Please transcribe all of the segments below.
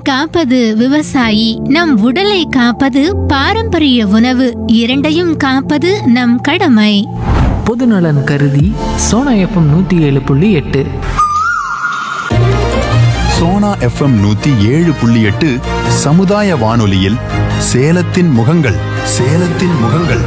காப்பது விவசாயி நம் உடலை காப்பது பாரம்பரிய உணவு இரண்டையும் காப்பது நம் கடமை பொதுநலன் கருதி சோனா எஃப்எம் நூற்றி ஏழு புள்ளி எட்டு சோனா எஃப்எம் நூத்தி ஏழு புள்ளி எட்டு சமுதாய வானொலியில் சேலத்தின் முகங்கள் சேலத்தின் முகங்கள்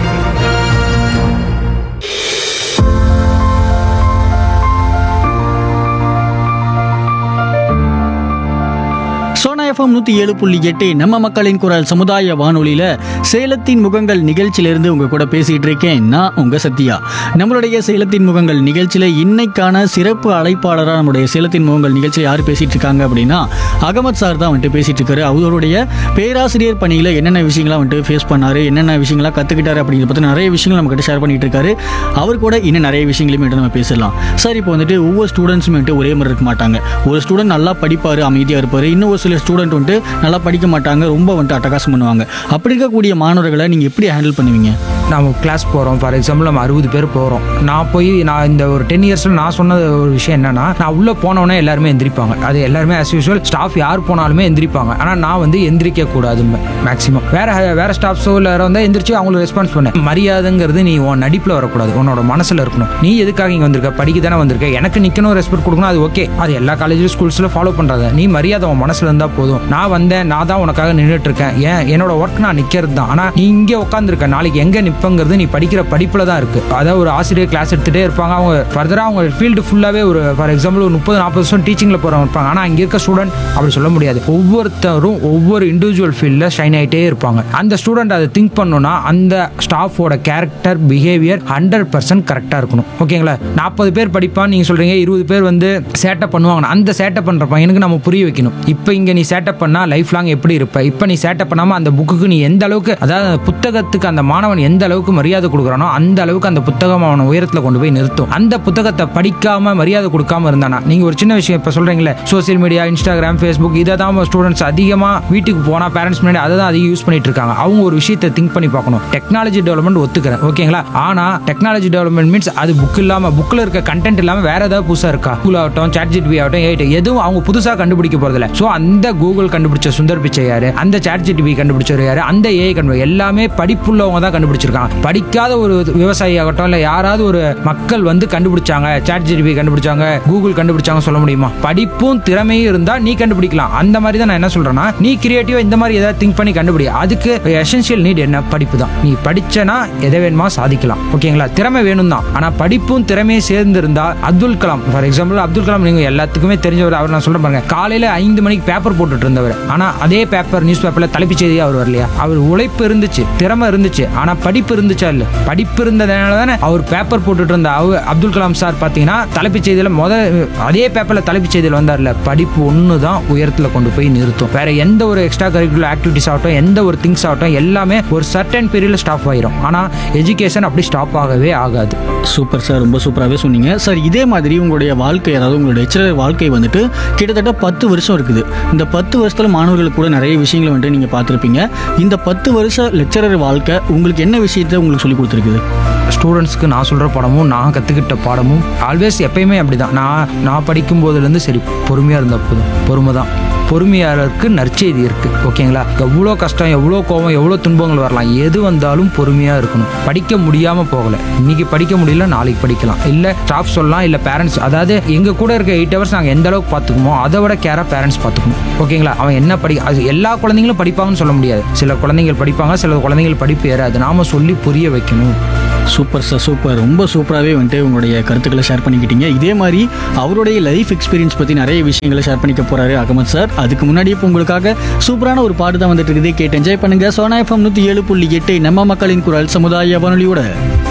சோனா எஃப்எம் நூற்றி ஏழு புள்ளி எட்டு நம்ம மக்களின் குரல் சமுதாய வானொலியில் சேலத்தின் முகங்கள் நிகழ்ச்சியிலிருந்து உங்கள் கூட பேசிகிட்டு இருக்கேன் நான் உங்கள் சத்யா நம்மளுடைய சேலத்தின் முகங்கள் நிகழ்ச்சியில் இன்னைக்கான சிறப்பு அழைப்பாளராக நம்மளுடைய சேலத்தின் முகங்கள் நிகழ்ச்சியில் யார் பேசிகிட்டு இருக்காங்க அப்படின்னா அகமத் சார் தான் வந்துட்டு பேசிகிட்டு இருக்காரு அவருடைய பேராசிரியர் பணியில் என்னென்ன விஷயங்கள்லாம் வந்துட்டு ஃபேஸ் பண்ணாரு என்னென்ன விஷயங்கள்லாம் கற்றுக்கிட்டாரு அப்படிங்கிறத பற்றி நிறைய விஷயங்கள் நம்ம கிட்ட ஷேர் பண்ணிட்டு இருக்காரு அவர் கூட இன்னும் நிறைய விஷயங்களையும் வந்துட்டு நம்ம பேசலாம் சார் இப்போ வந்துட்டு ஒவ்வொரு ஸ்டூடெண்ட்ஸுமே வந்துட்டு ஒரே மாதிரி இருக்க மாட்டாங்க ஒரு ஸ்டூடெண்ட் நல்லா படிப்பார் அமைதியாக இருப்பார் இன்னும் ஒரு சில ஸ்டூடெண்ட் வந்துட்டு நல்லா படிக்க மாட்டாங்க ரொம்ப வந்துட்டு அட்டகாசம் பண்ணுவாங்க அப்படி இருக்கக்கூடிய மாணவர்களை நீங்கள் எப்படி ஹேண்டில் பண்ணுவீங்க நம்ம கிளாஸ் போகிறோம் ஃபார் எக்ஸாம்பிள் நம்ம அறுபது பேர் போகிறோம் நான் போய் நான் இந்த ஒரு டென் இயர்ஸில் நான் சொன்ன ஒரு விஷயம் என்னன்னா நான் உள்ளே போனவொடனே எல்லாருமே எந்திரிப்பாங்க அது எல்லாருமே as usual ஸ்டாஃப் யார் போனாலுமே எந்திரிப்பாங்க ஆனால் நான் வந்து எந்திரிக்க கூடாது மேக்ஸிமம் வேற வேற ஸ்டாஃப்ஸோ இல்லை வேற வந்தால் எந்திரிச்சு அவங்களுக்கு ரெஸ்பான்ஸ் பண்ணேன் மரியாதைங்கிறது நீ உன் நடிப்பில் வரக்கூடாது உன்னோட மனசில் இருக்கணும் நீ எதுக்காக இங்கே வந்திருக்க படிக்க தானே வந்திருக்க எனக்கு நிற்கணும் ரெஸ்பெக்ட் கொடுக்கணும் அது ஓகே அது எல்லா காலேஜ் ஸ்கூல்ஸில் ஃபாலோ பண்ணுறாங்க நீ மரியாதை உன் மனசில் இருந்தால் போதும் நான் வந்தேன் நான் தான் உனக்காக நின்றுட்டு இருக்கேன் ஏன் என்னோட ஒர்க் நான் நிற்கிறது தான் ஆனால் நீ இங்கே உட்காந்துருக்க நாளைக்கு எங்கே நிற்பங்கிறது நீ படிக்கிற படிப்பில் தான் இருக்கு அதாவது ஒரு ஆசிரியர் கிளாஸ் எடுத்துகிட்டே இருப்பாங்க அவங்க ஃபர்தராக அவங்க ஃபீல்டு ஃபுல்லாகவே ஒரு ஃபார் எக்ஸாம்பிள் ஒரு முப்பது நாற்பது வருஷம் டீச்சிங்கில் போகிறவங்க இருப்பாங்க ஆனால் அங்கே இருக்க ஸ்டூடெண்ட் அப்படி சொல்ல முடியாது ஒவ்வொருத்தரும் ஒவ்வொரு இண்டிவிஜுவல் ஃபீல்டில் ஷைன் ஆகிட்டே இருப்பாங்க அந்த ஸ்டூடெண்ட் அதை திங்க் பண்ணணும்னா அந்த ஸ்டாஃபோட கேரக்டர் பிஹேவியர் ஹண்ட்ரட் பர்சன்ட் கரெக்டாக இருக்கணும் ஓகேங்களா நாற்பது பேர் படிப்பான் நீங்கள் சொல்கிறீங்க இருபது பேர் வந்து சேட்டை பண்ணுவாங்க அந்த சேட்டை பண்ணுற பையனுக்கு நம்ம புரிய வைக்கணும் இப்போ இங்கே நீ சேட்டை பண்ணால் லைஃப் லாங் எப்படி இருப்ப இப்போ நீ சேட்டை பண்ணாமல் அந்த புக்குக்கு நீ எந்த அளவுக்கு அதாவது அந்த புத்தகத்துக்கு அந்த மாணவன் எந்த அளவுக்கு மரியாதை கொடுக்குறானோ அந்த அளவுக்கு அந்த புத்தகம் அவனை உயரத்தில் கொண்டு போய் நிறுத்தும் அந்த புத்தகத்தை படிக்காம மரியாதை கொடுக்காம இருந்தானா நீங்க ஒரு சின்ன விஷயம் இப்போ சொல்றீங்களே சோசியல் மீடியா இன்ஸ்டாகிராம் ஃபேஸ்புக் இதை தான் ஸ்டூடெண்ட்ஸ் அதிகமாக வீட்டுக்கு போனால் பேரண்ட்ஸ் முன்னாடி அதை தான் அதிகம் யூஸ் பண்ணிட்டு இருக்காங்க அவங்க ஒரு விஷயத்தை திங்க் பண்ணி பார்க்கணும் டெக்னாலஜி டெவலப்மெண்ட் ஒத்துக்கிறேன் ஓகேங்களா ஆனா டெக்னாலஜி டெவலப்மெண்ட் மீன்ஸ் அது புக் இல்லாம புக்ல இருக்க கண்டென்ட் இல்லாம வேற ஏதாவது புதுசா இருக்கா கூல் ஆகட்டும் சாட் ஜிடிபி ஆகட்டும் ஏஐ எதுவும் அவங்க புதுசா கண்டுபிடிக்க போறதில்ல ஸோ அந்த கூகுள் கண்டுபிடிச்ச சுந்தர் பிச்சை யாரு அந்த சாட் ஜிடிபி கண்டுபிடிச்சவர் யாரு அந்த ஏஐ கண்டுபிடி எல்லாமே படிப்புள்ளவங்க தான் கண்டுபிடிச்சிருக்காங்க படிக்காத ஒரு விவசாயி ஆகட்டும் இல்ல யாராவது ஒரு மக்கள் வந்து கண்டுபிடிச்சாங்க சாட் ஜிடிபி கண்டுபிடிச்சாங்க கூகுள் கண்டுபிடிச்சாங்க சொல்ல முடியுமா படிப்பும் திறமையும் இருந்தா நீ கண்டுபிடிக்கலாம் அந்த மாதிரி தான் நான் என்ன சொல்றேன்னா நீ கிரியேட்டிவா இந்த மாதிரி ஏதாவது திங்க் பண்ணி கண்டுபிடி அதுக்கு எசென்ஷியல் நீட் என்ன படிப்பு தான் நீ படிச்சனா எதை வேணுமா சாதிக்கலாம் ஓகேங்களா திறமை வேணும் தான் ஆனா படிப்பும் திறமையும் சேர்ந்து இருந்தா அப்துல் கலாம் ஃபார் எக்ஸாம்பிள் அப்துல் கலாம் நீங்க எல்லாத்துக்குமே தெரிஞ்சவர் அவர் நான் சொல்ல பாருங்க காலையில ஐந்து மணிக்கு பேப்பர் போட்டுட்டு இருந்தவர் ஆனா அதே பேப்பர் நியூஸ் பேப்பர்ல தலைப்புச் செய்தியா அவர் வரலையா அவர் உழைப்பு இருந்துச்சு திறமை இருந்துச்சு ஆனா படிப்பு இருந்துச்சா இல்ல படிப்பு இருந்ததுனால தானே அவர் பேப்பர் போட்டுட்டு இருந்த அவர் அப்துல் கலாம் சார் பாத்தீங்கன்னா தலைப்புச் செய்தியில முத அதே பேப்பர்ல தலைப்புச் செய்தியில் வந்தார்ல படிப்பு ஒன்று தான் உயரத்தில் கொண்டு போய் நிறுத்தும் வேற எந்த ஒரு எக்ஸ்ட்ரா கரிக்குலர் ஆக்டிவிட்டிஸ் ஆகட்டும் எந்த ஒரு திங்ஸ் ஆகட்டும் எல்லாமே ஒரு சர்டன் பீரியட்ல ஸ்டாப் ஆயிரும் ஆனா எஜுகேஷன் அப்படி ஸ்டாப் ஆகவே ஆகாது சூப்பர் சார் ரொம்ப சூப்பராகவே சொன்னீங்க சார் இதே மாதிரி உங்களுடைய வாழ்க்கை அதாவது உங்களுடைய லெக்சரர் வாழ்க்கை வந்துட்டு கிட்டத்தட்ட பத்து வருஷம் இருக்குது இந்த பத்து வருஷத்தில் மாணவர்கள் கூட நிறைய விஷயங்களை வந்துட்டு நீங்கள் பார்த்துருப்பீங்க இந்த பத்து வருஷ லெக்சரர் வாழ்க்கை உங்களுக்கு என்ன விஷயத்தை உங்களுக்கு சொல்லி கொடுத்துருக்குது ஸ்டூடெண்ட்ஸ்க்கு நான் சொல்கிற பாடமும் நான் கற்றுக்கிட்ட பாடமும் ஆல்வேஸ் எப்பயுமே அப்படிதான் நான் நான் படிக்கும் போதுலேருந்து சரி பொறுமையாக இருந்தால் போதும் பொறுமை தான் பொறுமையாளருக்கு நற்செய்தி இருக்குது ஓகேங்களா எவ்வளோ கஷ்டம் எவ்வளோ கோபம் எவ்வளோ துன்பங்கள் வரலாம் எது வந்தாலும் பொறுமையாக இருக்கணும் படிக்க முடியாமல் போகலை இன்னைக்கு படிக்க முடியல நாளைக்கு படிக்கலாம் இல்லை ஸ்டாஃப் சொல்லலாம் இல்லை பேரண்ட்ஸ் அதாவது எங்கள் கூட இருக்க எயிட் ஹவர்ஸ் நாங்கள் எந்த அளவுக்கு பார்த்துக்குமோ அதை விட கேராக பேரண்ட்ஸ் பார்த்துக்கணும் ஓகேங்களா அவன் என்ன படி அது எல்லா குழந்தைங்களும் படிப்பாங்கன்னு சொல்ல முடியாது சில குழந்தைகள் படிப்பாங்க சில குழந்தைகள் படிப்பு ஏறாது நாம சொல்லி புரிய வைக்கணும் சூப்பர் சார் சூப்பர் ரொம்ப சூப்பராகவே வந்துட்டு உங்களுடைய கருத்துக்களை ஷேர் பண்ணிக்கிட்டீங்க இதே மாதிரி அவருடைய லைஃப் எக்ஸ்பீரியன்ஸ் பற்றி நிறைய விஷயங்களை ஷேர் பண்ணிக்க போறாரு அகமத் சார் அதுக்கு முன்னாடி இப்போ உங்களுக்காக சூப்பரான ஒரு பாட்டு தான் வந்துட்டு இருக்குது கேட்டு என்ஜாய் பண்ணுங்க சோனா எஃப்எம் நூற்றி ஏழு புள்ளி எட்டு நம்ம மக்களின் குரல் சமுதாய வானொலியோட